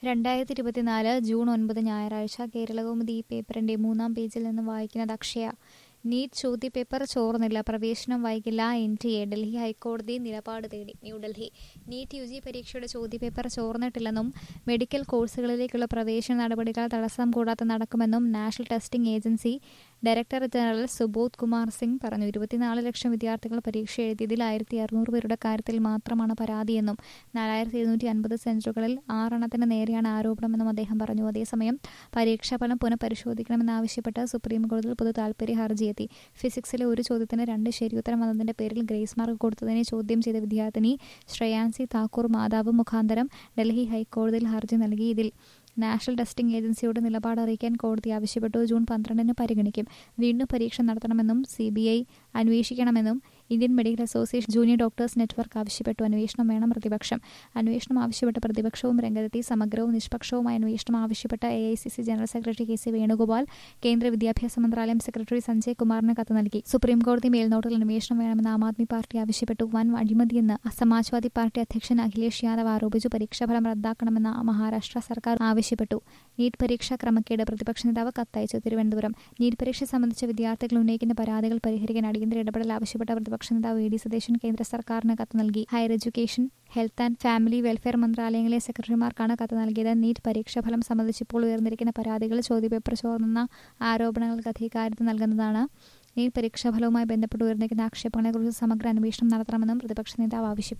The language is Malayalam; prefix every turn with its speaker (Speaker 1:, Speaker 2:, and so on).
Speaker 1: രണ്ടായിരത്തി ഇരുപത്തിനാല് ജൂൺ ഒൻപത് ഞായറാഴ്ച കേരളകൗമുദി ഈ പേപ്പറിന്റെ മൂന്നാം പേജിൽ നിന്ന് വായിക്കുന്നത് അക്ഷയ നീറ്റ് ചോദ്യപേപ്പർ ചോർന്നില്ല പ്രവേശനം വൈകില്ല എൻ ടി എ ഡൽഹി ഹൈക്കോടതി നിലപാട് തേടി ന്യൂഡൽഹി നീറ്റ് യു ജി പരീക്ഷയുടെ ചോദ്യപേപ്പർ ചോർന്നിട്ടില്ലെന്നും മെഡിക്കൽ കോഴ്സുകളിലേക്കുള്ള പ്രവേശന നടപടികൾ തടസ്സം കൂടാതെ നടക്കുമെന്നും national testing agency director general Subodh Kumar Singh പറഞ്ഞു ഇരുപത്തിനാല് ലക്ഷം വിദ്യാർത്ഥികൾ പരീക്ഷ എഴുതിയതിൽ ആയിരത്തി അറുന്നൂറ് പേരുടെ കാര്യത്തിൽ മാത്രമാണ് പരാതിയെന്നും നാലായിരത്തി എഴുന്നൂറ്റി അൻപത് സെന്ററുകളിൽ ആറെണ്ണത്തിന് നേരെയാണ് ആരോപണമെന്നും അദ്ദേഹം പറഞ്ഞു അതേസമയം പരീക്ഷാഫലം പുനഃപരിശോധിക്കണമെന്നാവശ്യപ്പെട്ട് സുപ്രീം കോടതിയിൽ പൊതു താൽപര്യ ഹർജിയെത്തി ഫിസിക്സിലെ ഒരു ചോദ്യത്തിന് രണ്ട് ശരിയുത്തരം വന്നതിന്റെ പേരിൽ ഗ്രേസ് മാർക്ക് കൊടുത്തതിനെ ചോദ്യം ചെയ്ത വിദ്യാർത്ഥിനി ശ്രേയാൻസി താക്കൂർ മാതാവ് മുഖാന്തരം ഡൽഹി ഹൈക്കോടതിയിൽ ഹർജി നൽകി ഇതിൽ നാഷണൽ ടെസ്റ്റിംഗ് ഏജൻസിയോട് നിലപാട് അറിയിക്കാൻ കോടതി ആവശ്യപ്പെട്ടു ജൂൺ പന്ത്രണ്ടിന് പരിഗണിക്കും വീണ്ടും പരീക്ഷ നടത്തണമെന്നും സി ബി ഐ അന്വേഷിക്കണമെന്നും Indian medical association junior doctors network ആവശ്യപ്പെട്ടു അന്വേഷണം വേണം പ്രതിപക്ഷം അന്വേഷണം ആവശ്യപ്പെട്ട പ്രതിപക്ഷവും രംഗത്തെത്തി സമഗ്രവും നിഷ്പക്ഷവുമായ അന്വേഷണം ആവശ്യപ്പെട്ട A I C C general secretary K C Venugopal കേന്ദ്ര വിദ്യാഭ്യാസ മന്ത്രാലയം സെക്രട്ടറി സഞ്ജയ് കുമാറിന് കത്ത് നൽകി സുപ്രീംകോടതി മേൽനോട്ടത്തിൽ അന്വേഷണം വേണമെന്ന് ആം ആദ്മി പാർട്ടി ആവശ്യപ്പെട്ടു വൻ അഴിമതിയെന്ന് സമാജ്വാദി പാർട്ടി അധ്യക്ഷൻ അഖിലേഷ് യാദവ് ആരോപിച്ചു പരീക്ഷാഫലം റദ്ദാക്കണമെന്ന് മഹാരാഷ്ട്ര സർക്കാർ ആവശ്യപ്പെട്ടു നീറ്റ് പരീക്ഷാ ക്രമക്കേട് പ്രതിപക്ഷ നേതാവ് കത്തയച്ചു തിരുവനന്തപുരം നീറ്റ് പരീക്ഷ സംബന്ധിച്ച വിദ്യാർത്ഥികൾ ഉന്നയിക്കുന്ന പരാതികൾ പരിഹരിക്കാൻ അടിയന്തര ഇടപെടൽ ആവശ്യപ്പെട്ട പ്രതിപക്ഷ നേതാവ് വി ഡി സതീശൻ കേന്ദ്ര സർക്കാരിന് കത്ത് നൽകി higher education health and family welfare മന്ത്രാലയങ്ങളിലെ സെക്രട്ടറിമാർക്കാണ് കത്ത് നൽകിയത് നീറ്റ് പരീക്ഷാഫലം സംബന്ധിച്ച് ഇപ്പോൾ ഉയർന്നിരിക്കുന്ന പരാതികൾ ചോദ്യപേപ്പർ ചോർന്നെന്ന ആരോപണങ്ങൾക്ക് അധികാരത്ത് നൽകുന്നതാണ് നീറ്റ് പരീക്ഷാഫലവുമായി ബന്ധപ്പെട്ട് ഉയർന്നിരിക്കുന്ന ആക്ഷേപങ്ങളെക്കുറിച്ച് സമഗ്ര അന്വേഷണം നടത്തണമെന്നും പ്രതിപക്ഷ നേതാവ് ആവശ്യപ്പെട്ടു